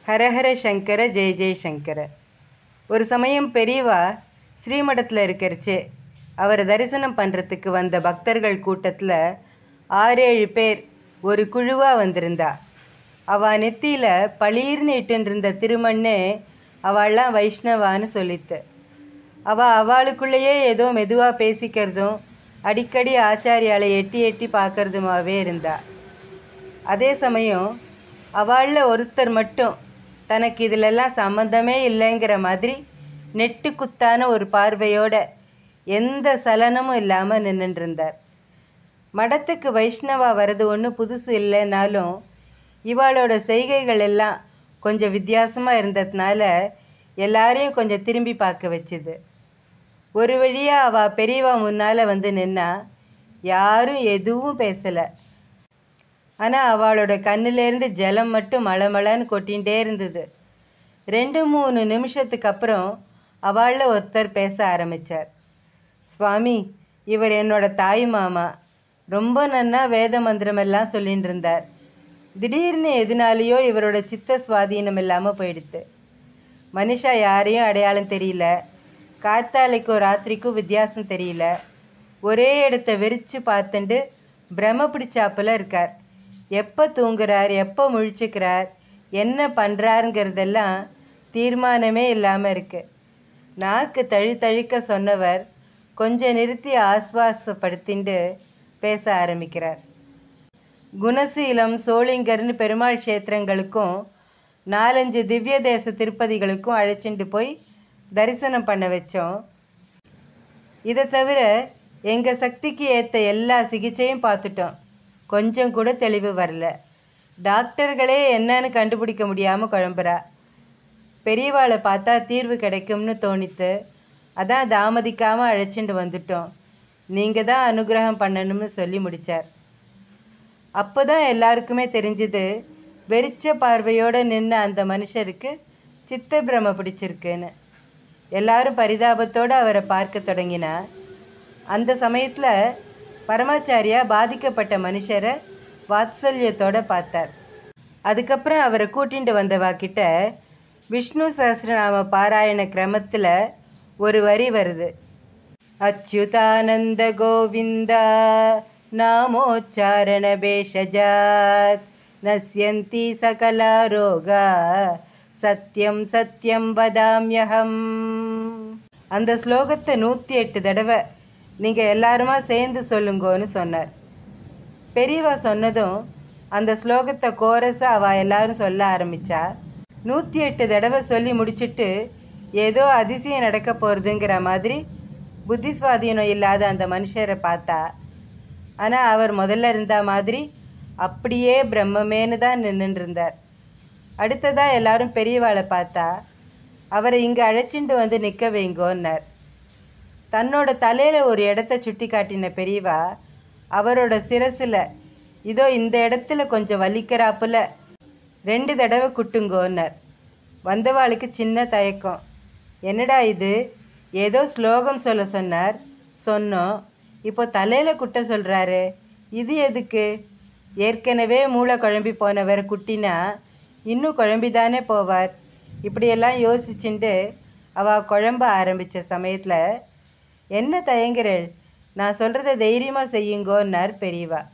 ஹரஹர சங்கர ஜெய ஜெய சங்கர ஒரு சமயம் பெரியவா ஸ்ரீமடத்தில் இருக்கிறச்சு அவரை தரிசனம் பண்ணுறதுக்கு வந்த பக்தர்கள் கூட்டத்தில் ஆறேழு பேர் ஒரு குழுவாக வந்திருந்தா அவள் நெத்தியில் பளீர்னு இட்டுருந்த திருமண்ணே அவள்லாம் வைஷ்ணவான்னு சொல்லித்து அவள் அவளுக்குள்ளேயே ஏதோ மெதுவாக பேசிக்கிறதும் அடிக்கடி ஆச்சாரியாலை எட்டி எட்டி பார்க்கறதுமாவே இருந்தா அதே சமயம் அவளில் ஒருத்தர் மட்டும் தனக்கு இதிலெல்லாம் சம்மந்தமே இல்லைங்கிற மாதிரி நெட்டு குத்தான ஒரு பார்வையோட எந்த சலனமும் இல்லாமல் நின்றுட்டு இருந்தார் மடத்துக்கு வைஷ்ணவா வர்றது ஒன்றும் புதுசு இல்லைனாலும் இவாளோட செய்கைகள் எல்லாம் கொஞ்சம் வித்தியாசமாக இருந்ததுனால எல்லாரையும் கொஞ்சம் திரும்பி பார்க்க வச்சுது ஒரு வழியாக அவள் பெரியவா முன்னால் வந்து நின்னா யாரும் எதுவும் பேசலை ஆனால் அவளோட கண்ணிலேருந்து ஜலம் மட்டும் மழை மழைன்னு கொட்டிகிட்டே இருந்தது ரெண்டு மூணு நிமிஷத்துக்கு அப்புறம் அவளில் ஒருத்தர் பேச ஆரம்பித்தார் சுவாமி இவர் என்னோட தாய் மாமா ரொம்ப நன்னா வேத மந்திரமெல்லாம் சொல்லிட்டு இருந்தார் திடீர்னு எதுனாலேயோ இவரோட சித்த சுவாதீனம் இல்லாமல் போயிடுத்து மனுஷா யாரையும் அடையாளம் தெரியல காத்தாலைக்கும் ராத்திரிக்கும் வித்தியாசம் தெரியல ஒரே இடத்த வெறிச்சு பார்த்துண்டு பிரம பிடிச்சாப்புல இருக்கார் எப்போ தூங்குறார் எப்போ முழிச்சுக்கிறார் என்ன பண்ணுறாருங்கிறதெல்லாம் தீர்மானமே இல்லாமல் இருக்கு நாக்கு தழு தழுக்க சொன்னவர் கொஞ்சம் நிறுத்தி ஆஸ்வாசப்படுத்திண்டு பேச ஆரம்பிக்கிறார் குணசீலம் சோளிங்கர்னு பெருமாள் க்ஷேத்திரங்களுக்கும் நாலஞ்சு திவ்ய தேச திருப்பதிகளுக்கும் அழைச்சிட்டு போய் தரிசனம் பண்ண வச்சோம் இதை தவிர எங்கள் சக்திக்கு ஏற்ற எல்லா சிகிச்சையும் பார்த்துட்டோம் கொஞ்சம் கூட தெளிவு வரல டாக்டர்களே என்னன்னு கண்டுபிடிக்க முடியாமல் குழம்புறா பெரியவாளை பார்த்தா தீர்வு கிடைக்கும்னு தோணித்து அதான் தாமதிக்காமல் அழைச்சிட்டு வந்துட்டோம் நீங்கள் தான் அனுகிரகம் பண்ணணும்னு சொல்லி முடித்தார் அப்போ தான் எல்லாருக்குமே தெரிஞ்சுது வெறிச்ச பார்வையோடு நின்ன அந்த மனுஷருக்கு சித்த பிரம பிடிச்சிருக்குன்னு எல்லாரும் பரிதாபத்தோடு அவரை பார்க்க தொடங்கினா அந்த சமயத்தில் பரமாச்சாரியா பாதிக்கப்பட்ட மனுஷரை வாத்சல்யத்தோட பார்த்தார் அதுக்கப்புறம் அவரை கூட்டிட்டு வந்தவா கிட்ட விஷ்ணு சஹஸ்ரநாம பாராயண கிரமத்தில் ஒரு வரி வருது அச்சுதானந்த கோவிந்தா நாமோச்சாரண பேஷஜாத் நஸ்யந்தி சகலா ரோகா சத்யம் சத்யம் வதாம்யகம் அந்த ஸ்லோகத்தை நூற்றி எட்டு தடவை நீங்கள் எல்லாருமா சேர்ந்து சொல்லுங்கோன்னு சொன்னார் பெரியவா சொன்னதும் அந்த ஸ்லோகத்தை கோரஸாக அவள் எல்லாரும் சொல்ல ஆரம்பித்தா நூற்றி எட்டு தடவை சொல்லி முடிச்சிட்டு ஏதோ அதிசயம் நடக்க போகிறதுங்கிற மாதிரி புத்தி சுவாதீனம் இல்லாத அந்த மனுஷரை பார்த்தா ஆனால் அவர் முதல்ல இருந்த மாதிரி அப்படியே பிரம்மமேன்னு தான் நின்றுட்டு இருந்தார் அடுத்ததாக எல்லாரும் பெரியவாளை பார்த்தா அவரை இங்கே அழைச்சிட்டு வந்து நிற்க வைங்கோன்னார் தன்னோட தலையில் ஒரு இடத்த சுட்டி காட்டின பெரியவா அவரோட சிரசில் இதோ இந்த இடத்துல கொஞ்சம் வலிக்கிறாப்புல ரெண்டு தடவை குட்டுங்கோன்னார் வந்தவாளுக்கு சின்ன தயக்கம் என்னடா இது ஏதோ ஸ்லோகம் சொல்ல சொன்னார் சொன்னோம் இப்போ தலையில் குட்ட சொல்கிறாரு இது எதுக்கு ஏற்கனவே மூளை குழம்பி போனவர் குட்டினா இன்னும் குழம்பிதானே போவார் இப்படியெல்லாம் யோசிச்சுட்டு அவள் குழம்ப ஆரம்பித்த சமயத்தில் என்ன தயங்குறள் நான் சொல்கிறத தைரியமாக செய்யுங்கோன்னார் பெரியவா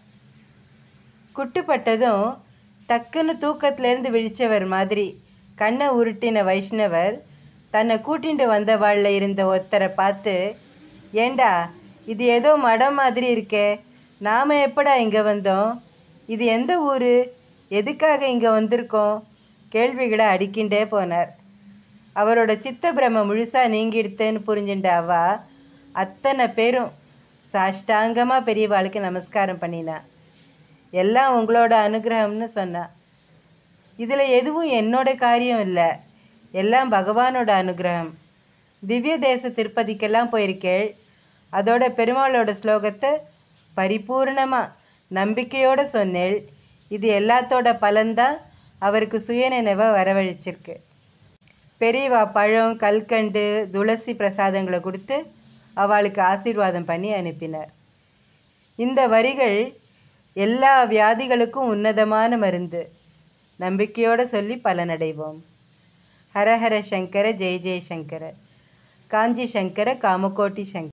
குட்டுப்பட்டதும் டக்குன்னு தூக்கத்திலேருந்து விழிச்சவர் மாதிரி கண்ணை உருட்டின வைஷ்ணவர் தன்னை கூட்டிட்டு வந்தவாளில் இருந்த ஒருத்தரை பார்த்து ஏண்டா இது ஏதோ மடம் மாதிரி இருக்கே நாம் எப்படா இங்கே வந்தோம் இது எந்த ஊர் எதுக்காக இங்கே வந்திருக்கோம் கேள்விகளை அடிக்கின்றே போனார் அவரோட சித்த பிரம முழுசாக நீங்கிடுத்தேன்னு புரிஞ்சுட்ட அவா அத்தனை பேரும் சாஷ்டாங்கமாக பெரியவாளுக்கு நமஸ்காரம் பண்ணினா எல்லாம் உங்களோட அனுகிரகம்னு சொன்னா இதில் எதுவும் என்னோட காரியம் இல்லை எல்லாம் பகவானோட அனுகிரகம் திவ்ய தேச திருப்பதிக்கெல்லாம் போயிருக்கேள் அதோட பெருமாளோட ஸ்லோகத்தை பரிபூர்ணமாக நம்பிக்கையோடு சொன்னேள் இது எல்லாத்தோட பலன்தான் அவருக்கு சுயநினைவை வரவழைச்சிருக்கு பெரியவா பழம் கல்கண்டு துளசி பிரசாதங்களை கொடுத்து அவளுக்கு ஆசீர்வாதம் பண்ணி அனுப்பினார் இந்த வரிகள் எல்லா வியாதிகளுக்கும் உன்னதமான மருந்து நம்பிக்கையோடு சொல்லி பலனடைவோம் ஹரஹர சங்கர ஜெய ஜெய சங்கர காஞ்சி சங்கர காமகோட்டி சங்கர